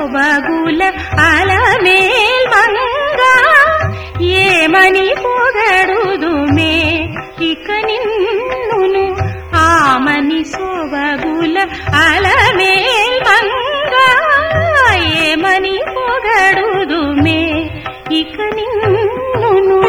సోబగుల అలమేల్ మంగా ఏమని పొగడుదుమే ఇక నిన్నును ఆమని సోబగుల అలమేల్ మంగా ఏమని పొగడుదుమే ఇక నిన్నును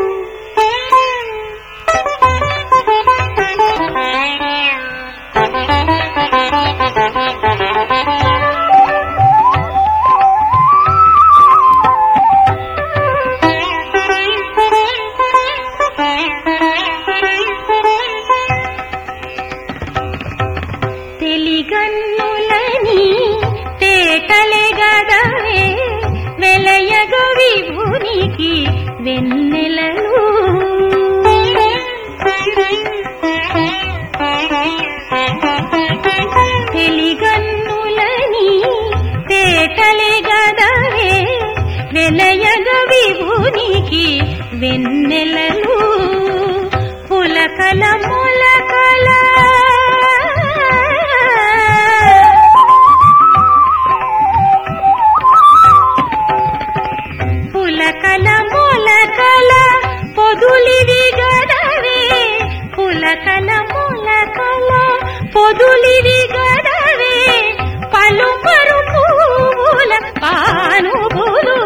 తెలిగన్నులని తేటలే గదవే వెలయగ విభునికి వెన్నెలలు తెలిగన్నులని తేటలే గదవే వెలయగ విభునికి వెన్నెలలు పులకల మొలకల పులకల మొలకల పొదులివి గదవే పులకల మొలకల పొదులివి గదవే పలుకరు పూల పానుపులు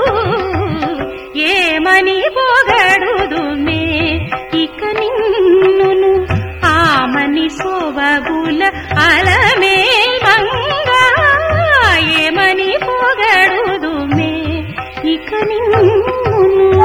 ఏమని పొగడుదుమే ఇక నిన్నును ఆమని సోబగుల అలమే మంగా ఏమని పొగడుదుమే ఇక నిన్నును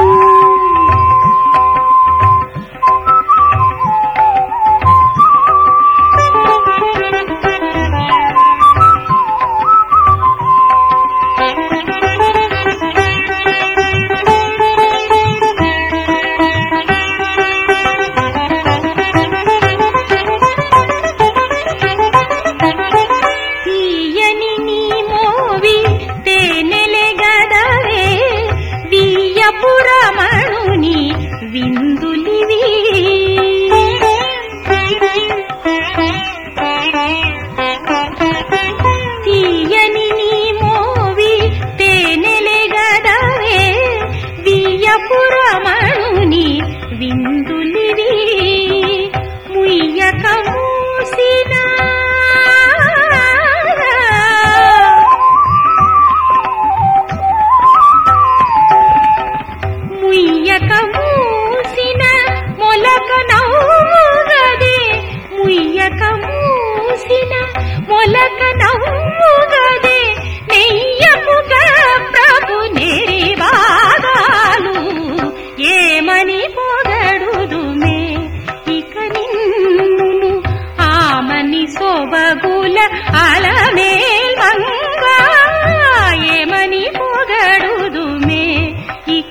తీయని నీ మోవి తేనెలే గదవే వీయపురమణుని విందులివి తీయని నీ మోవి తేనెలే గదవే వీయపురమణుని విందులివి ముయ్యక మూసినా ముయ్యక మూసిన మొలక నవ్వుగదే ముయ్యక మూసిన మొలక నవ్వుగదే నెయ్యముగా ప్రభు నిర్వాగాలు ఏమని పొగడుదుమే ఇక నిన్నును ఆమని సోబగుల అలమేల్ మంగా ఏమని పొగడుదుమే ఇక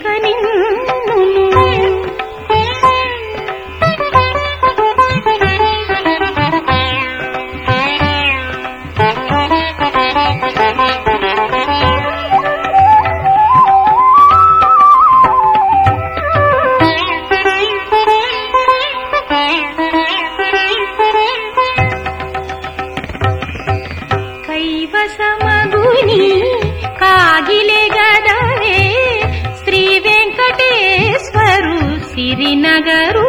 కైవసమగుని కాగిలే గదవే శ్రీ వెంకటేశ్వరు సిరినగరు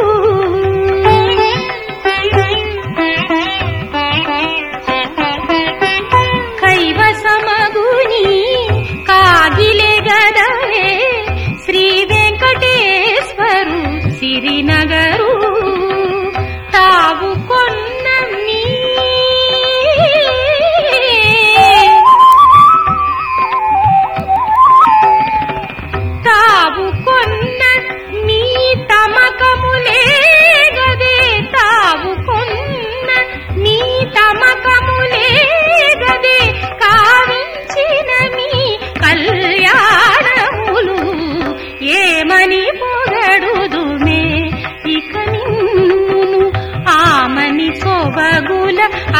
కైవసమగుని కాగిలే గదవే శ్రీ వెంకటేశ్వరు సిరినగరు తావు కొన్న మీ తావు కొన్న నీ తమకములే గదే తావు కొన్న నీ తమకములే గదే కావించిన మీ కళ్యాణములు ఏమని పొగడుదుమే ఇక నిన్నును ఆమని సోబగుల